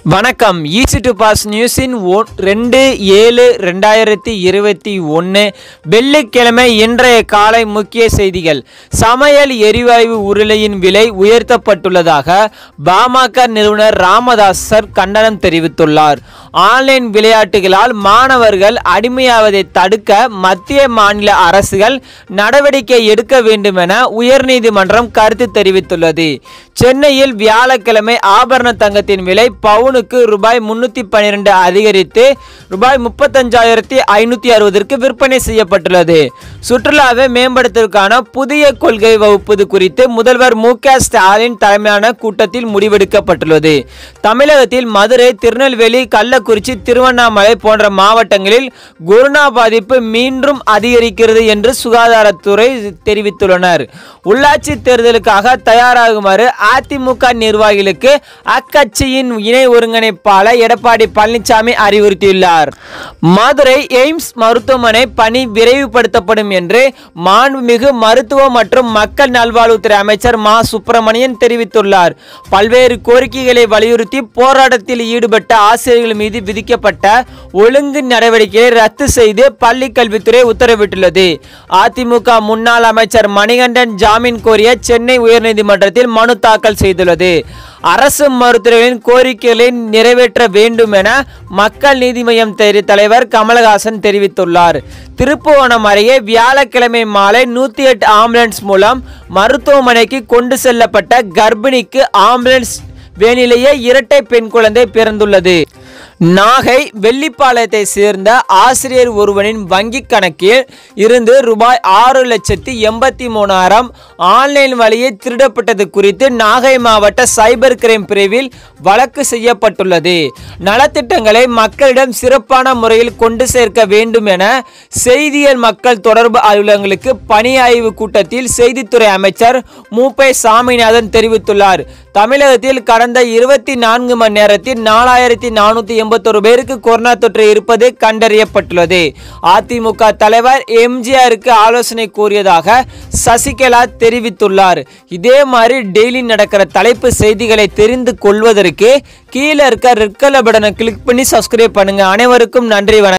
வணக்கம் easy to pass நியூஸின் ஒ- ரெண்டு ஏழு ரெண்டாயிரத்தி இருபத்தி ஒன்று வெள்ளிக்கிழமை இன்றைய காலை முக்கிய செய்திகள் சமையல் எரிவாயு உருளையின் விலை உயர்த்தப்பட்டுள்ளதாக பாமக நிறுவனர் ராமதாசர் கண்டனம் தெரிவித்துள்ளார் ஆன்லைன் விளையாட்டுகளால் மாணவர்கள் அடிமையாவதை தடுக்க மத்திய மாநில அரசுகள் நடவடிக்கை எடுக்க வேண்டும் என உயர்நீதிமன்றம் கருத்து தெரிவித்துள்ளது சென்னையில் வியாழக்கிழமை ஆபரண தங்கத்தின் விலை பவுனுக்கு ரூபாய் முன்னூற்றி பன்னிரெண்டு அதிகரித்து ரூபாய் முப்பத்தஞ்சாயிரத்தி ஐநூற்றி அறுபதற்கு விற்பனை செய்யப்பட்டுள்ளது சுற்றுலாவை மேம்படுத்துவதற்கான புதிய கொள்கை வகுப்பது குறித்து முதல்வர் மு க ஸ்டாலின் தலைமையிலான கூட்டத்தில் முடிவெடுக்கப்பட்டுள்ளது தமிழகத்தில் மதுரை திருநெல்வேலி கள்ளக்குறிச்சி திருவண்ணாமலை போன்ற மாவட்டங்களில் கொரோனா பாதிப்பு மீண்டும் அதிகரிக்கிறது என்று சுகாதாரத்துறை தெரிவித்துள்ளனர் உள்ளாட்சி தேர்தலுக்காக தயாராகுமாறு அதிமுக நிர்வாகிகளுக்கு அக்கட்சியின் இணை ஒருங்கிணைப்பாளர் எடப்பாடி பழனிசாமி அறிவுறுத்தியுள்ளார் மதுரை எய்ம்ஸ் மருத்துவமனை பணி விரைவுபடுத்தப்படும் என்று மாண்புமிகு மருத்துவ மற்றும் மக்கள் நல்வாழ்வுத்துறை அமைச்சர் மா சுப்பிரமணியன் தெரிவித்துள்ளார் பல்வேறு கோரிக்கைகளை வலியுறுத்தி போராட்டத்தில் ஈடுபட்ட ஆசிரியர்கள் மீது விதிக்கப்பட்ட ஒழுங்கு நடவடிக்கையை ரத்து செய்து பள்ளி கல்வித்துறை உத்தரவிட்டுள்ளது அதிமுக முன்னாள் அமைச்சர் மணிகண்டன் ஜாமீன் கோரிய சென்னை உயர்நீதிமன்றத்தில் மனு தாக்கல் செய்துள்ளது அரசு மருத்துவர்களின் கோரிக்கைகளை நிறைவேற்ற வேண்டும் என மக்கள் நீதி மய்யம் தெரி- தலைவர் கமலஹாசன் தெரிவித்துள்ளார் திருப்புவனம் அருகே வியாழக்கிழமை மாலை நூற்றி எட்டு ஆம்புலன்ஸ் மூலம் மருத்துவமனைக்கு கொண்டு செல்லப்பட்ட கர்ப்பிணிக்கு ஆம்புலன்ஸ் வேனிலேயே இரட்டை பெண் குழந்தை பிறந்துள்ளது நாகை வெள்ளிப்பாளையத்தை சேர்ந்த ஆசிரியர் ஒருவனின் வங்கிக் கணக்கில் இருந்து ரூபாய் ஆறு லட்சத்தி எண்பத்தி மூணாயிரம் ஆன்லைன் வழியே திருடப்பட்டது குறித்து நாகை மாவட்ட சைபர் கிரைம் பிரிவில் வழக்கு செய்யப்பட்டுள்ளது நலத்திட்டங்களை மக்களிடம் சிறப்பான முறையில் கொண்டு சேர்க்க வேண்டும் என செய்தியல் மக்கள் தொடர்பு அலுவலகங்களுக்கு பணி ஆய்வு கூட்டத்தில் செய்தித்துறை அமைச்சர் மூப்பை சாமிநாதன் தெரிவித்துள்ளார் தமிழகத்தில் கடந்த இருபத்தி நான்கு மணி நேரத்தில் நாலாயிரத்தி நானூற்றி எண்பத்தொரு பேருக்கு கொரோனா தொற்று இருப்பது கண்டறியப்பட்டுள்ளது அதிமுக தலைவர் எம்ஜிஆருக்கு ஆலோசனை கூறியதாக சசிகலா தெரிவித்துள்ளார் இதே மாதிரி டெய்லி நடக்கிற தலைப்பு செய்திகளை தெரிந்து கொள்வதற்கு கீழே இருக்க ரெட் கலர் பட்டனை கிளிக் பண்ணி சப்ஸ்கிரைப் பண்ணுங்க அனைவருக்கும் நன்றி வணக்கம்